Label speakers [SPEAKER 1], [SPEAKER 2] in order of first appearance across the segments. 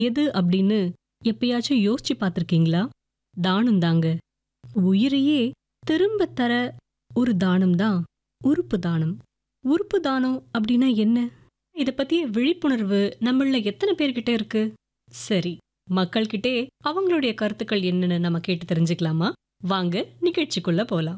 [SPEAKER 1] எது அப்படின்னு எப்பயாச்சும் யோசிச்சு பார்த்திருக்கீங்களா தானம் தாங்க உயிரையே திரும்ப தர ஒரு தானம் தான் உறுப்பு தானம் உறுப்பு தானம் அப்படின்னா என்ன இத பத்திய விழிப்புணர்வு நம்மள எத்தனை பேர்கிட்ட இருக்கு சரி மக்கள்கிட்டே அவங்களுடைய கருத்துக்கள் என்னன்னு நம்ம கேட்டு தெரிஞ்சுக்கலாமா வாங்க நிகழ்ச்சிக்குள்ள போலாம்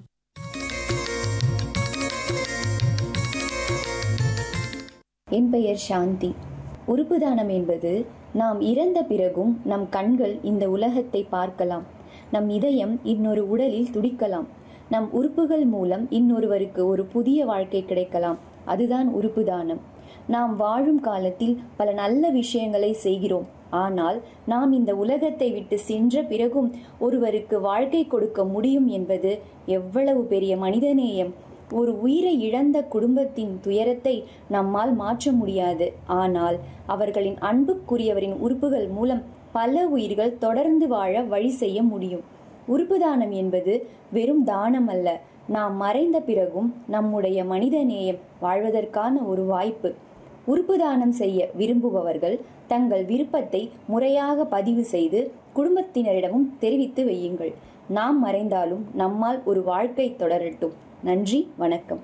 [SPEAKER 2] என் பெயர் சாந்தி உறுப்பு தானம் என்பது நாம் இறந்த பிறகும் நம் கண்கள் இந்த உலகத்தை பார்க்கலாம் நம் இதயம் இன்னொரு உடலில் துடிக்கலாம் நம் உறுப்புகள் மூலம் இன்னொருவருக்கு ஒரு புதிய வாழ்க்கை கிடைக்கலாம் அதுதான் உறுப்பு தானம் நாம் வாழும் காலத்தில் பல நல்ல விஷயங்களை செய்கிறோம் ஆனால் நாம் இந்த உலகத்தை விட்டு சென்ற பிறகும் ஒருவருக்கு வாழ்க்கை கொடுக்க முடியும் என்பது எவ்வளவு பெரிய மனிதநேயம் ஒரு உயிரை இழந்த குடும்பத்தின் துயரத்தை நம்மால் மாற்ற முடியாது ஆனால் அவர்களின் அன்புக்குரியவரின் உறுப்புகள் மூலம் பல உயிர்கள் தொடர்ந்து வாழ வழி செய்ய முடியும் உறுப்பு தானம் என்பது வெறும் தானம் அல்ல நாம் மறைந்த பிறகும் நம்முடைய மனித நேயம் வாழ்வதற்கான ஒரு வாய்ப்பு உறுப்பு தானம் செய்ய விரும்புபவர்கள் தங்கள் விருப்பத்தை முறையாக பதிவு செய்து குடும்பத்தினரிடமும் தெரிவித்து வையுங்கள் நாம் மறைந்தாலும் நம்மால் ஒரு வாழ்க்கை தொடரட்டும் நன்றி வணக்கம்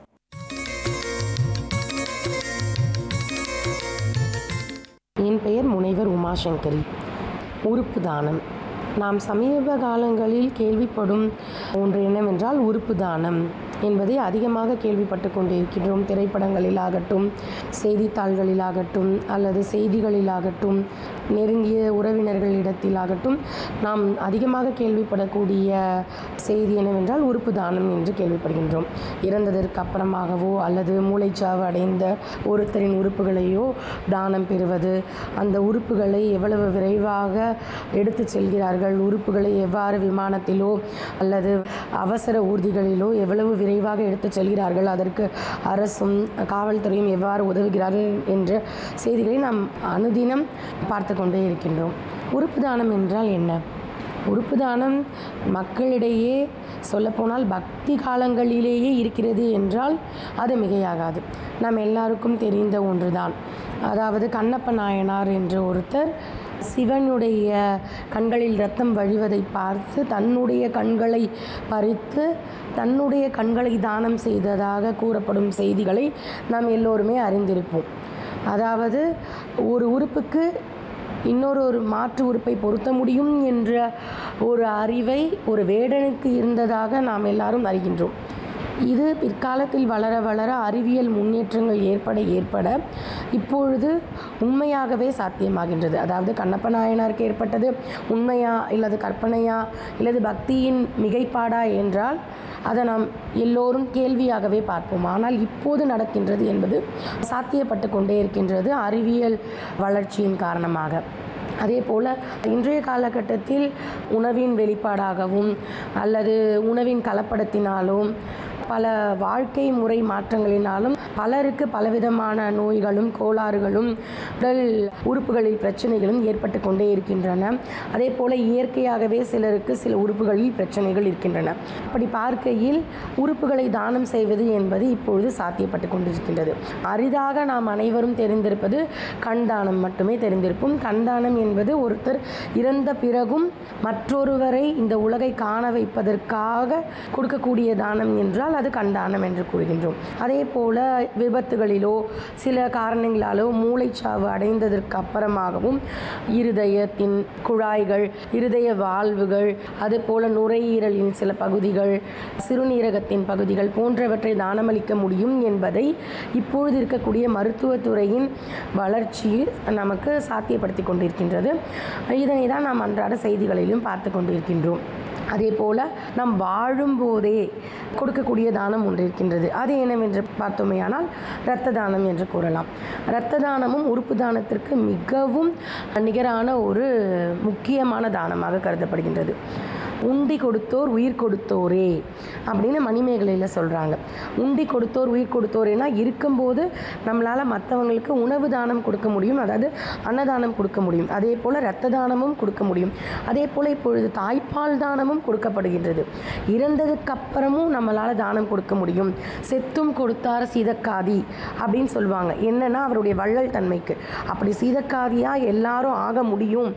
[SPEAKER 3] என் பெயர் முனைவர் உமாசங்கரி உறுப்பு தானம் நாம் சமீப காலங்களில் கேள்விப்படும் ஒன்று என்னவென்றால் உறுப்பு தானம் என்பதை அதிகமாக கேள்விப்பட்டு கொண்டிருக்கின்றோம் திரைப்படங்களிலாகட்டும் செய்தித்தாள்களிலாகட்டும் அல்லது செய்திகளிலாகட்டும் நெருங்கிய உறவினர்களிடத்திலாகட்டும் நாம் அதிகமாக கேள்விப்படக்கூடிய செய்தி என்னவென்றால் உறுப்பு தானம் என்று கேள்விப்படுகின்றோம் இறந்ததற்கு அப்புறமாகவோ அல்லது மூளைச்சாவு அடைந்த ஒருத்தரின் உறுப்புகளையோ தானம் பெறுவது அந்த உறுப்புகளை எவ்வளவு விரைவாக எடுத்து செல்கிறார்கள் உறுப்புகளை எவ்வாறு விமானத்திலோ அல்லது அவசர ஊர்திகளிலோ எவ்வளவு விரைவாக எடுத்துச் செல்கிறார்கள் அதற்கு அரசும் காவல்துறையும் எவ்வாறு உதவுகிறார்கள் என்ற செய்திகளை நாம் அனுதினம் பார்த்து கொண்டே இருக்கின்றோம் உறுப்பு தானம் என்றால் என்ன உறுப்பு தானம் மக்களிடையே சொல்லப்போனால் பக்தி காலங்களிலேயே இருக்கிறது என்றால் அது மிகையாகாது நாம் எல்லாருக்கும் தெரிந்த ஒன்றுதான் அதாவது கண்ணப்ப நாயனார் என்ற ஒருத்தர் சிவனுடைய கண்களில் ரத்தம் வழிவதை பார்த்து தன்னுடைய கண்களை பறித்து தன்னுடைய கண்களை தானம் செய்ததாக கூறப்படும் செய்திகளை நாம் எல்லோருமே அறிந்திருப்போம் அதாவது ஒரு உறுப்புக்கு இன்னொரு ஒரு மாற்று உறுப்பை பொருத்த முடியும் என்ற ஒரு அறிவை ஒரு வேடனுக்கு இருந்ததாக நாம் எல்லாரும் அறிகின்றோம் இது பிற்காலத்தில் வளர வளர அறிவியல் முன்னேற்றங்கள் ஏற்பட ஏற்பட இப்பொழுது உண்மையாகவே சாத்தியமாகின்றது அதாவது கண்ணப்ப நாயனாருக்கு ஏற்பட்டது உண்மையா இல்லது கற்பனையா இல்லது பக்தியின் மிகைப்பாடா என்றால் அதை நாம் எல்லோரும் கேள்வியாகவே பார்ப்போம் ஆனால் இப்போது நடக்கின்றது என்பது சாத்தியப்பட்டு கொண்டே இருக்கின்றது அறிவியல் வளர்ச்சியின் காரணமாக அதே போல் இன்றைய காலகட்டத்தில் உணவின் வெளிப்பாடாகவும் அல்லது உணவின் கலப்படத்தினாலும் பல வாழ்க்கை முறை மாற்றங்களினாலும் பலருக்கு பலவிதமான நோய்களும் கோளாறுகளும் உடல் உறுப்புகளில் பிரச்சனைகளும் ஏற்பட்டு கொண்டே இருக்கின்றன அதே போல் இயற்கையாகவே சிலருக்கு சில உறுப்புகளில் பிரச்சனைகள் இருக்கின்றன அப்படி பார்க்கையில் உறுப்புகளை தானம் செய்வது என்பது இப்பொழுது சாத்தியப்பட்டு கொண்டிருக்கின்றது அரிதாக நாம் அனைவரும் தெரிந்திருப்பது கண் தானம் மட்டுமே தெரிந்திருப்போம் கண் தானம் என்பது ஒருத்தர் இறந்த பிறகும் மற்றொருவரை இந்த உலகை காண வைப்பதற்காக கொடுக்கக்கூடிய தானம் என்றால் அது கண்தானம் என்று கூறுகின்றோம் அதே போல விபத்துகளிலோ சில காரணங்களாலோ மூளைச்சாவு அடைந்ததற்கு அப்புறமாகவும் இருதயத்தின் குழாய்கள் இருதய வால்வுகள் அதுபோல நுரையீரலின் சில பகுதிகள் சிறுநீரகத்தின் பகுதிகள் போன்றவற்றை தானமளிக்க முடியும் என்பதை இப்பொழுது இருக்கக்கூடிய மருத்துவத்துறையின் வளர்ச்சி நமக்கு சாத்தியப்படுத்தி கொண்டிருக்கின்றது இதனை தான் நாம் அன்றாட செய்திகளிலும் பார்த்து கொண்டிருக்கின்றோம் அதே போல் நாம் வாழும்போதே கொடுக்கக்கூடிய தானம் ஒன்று இருக்கின்றது அது என்னவென்று பார்த்தோமேயானால் இரத்த தானம் என்று கூறலாம் இரத்த தானமும் உறுப்பு தானத்திற்கு மிகவும் நிகரான ஒரு முக்கியமான தானமாக கருதப்படுகின்றது உண்டி கொடுத்தோர் உயிர் கொடுத்தோரே அப்படின்னு மணிமேகலையில் சொல்கிறாங்க உண்டி கொடுத்தோர் உயிர் கொடுத்தோரேனா இருக்கும்போது நம்மளால் மற்றவங்களுக்கு உணவு தானம் கொடுக்க முடியும் அதாவது அன்னதானம் கொடுக்க முடியும் அதே போல் இரத்த தானமும் கொடுக்க முடியும் அதே போல் இப்பொழுது தாய்ப்பால் தானமும் கொடுக்கப்படுகின்றது இறந்ததுக்கு அப்புறமும் நம்மளால் தானம் கொடுக்க முடியும் செத்தும் கொடுத்தார் சீதக்காதி அப்படின்னு சொல்லுவாங்க என்னன்னா அவருடைய வள்ளல் தன்மைக்கு அப்படி சீதக்காதியாக எல்லாரும் ஆக முடியும்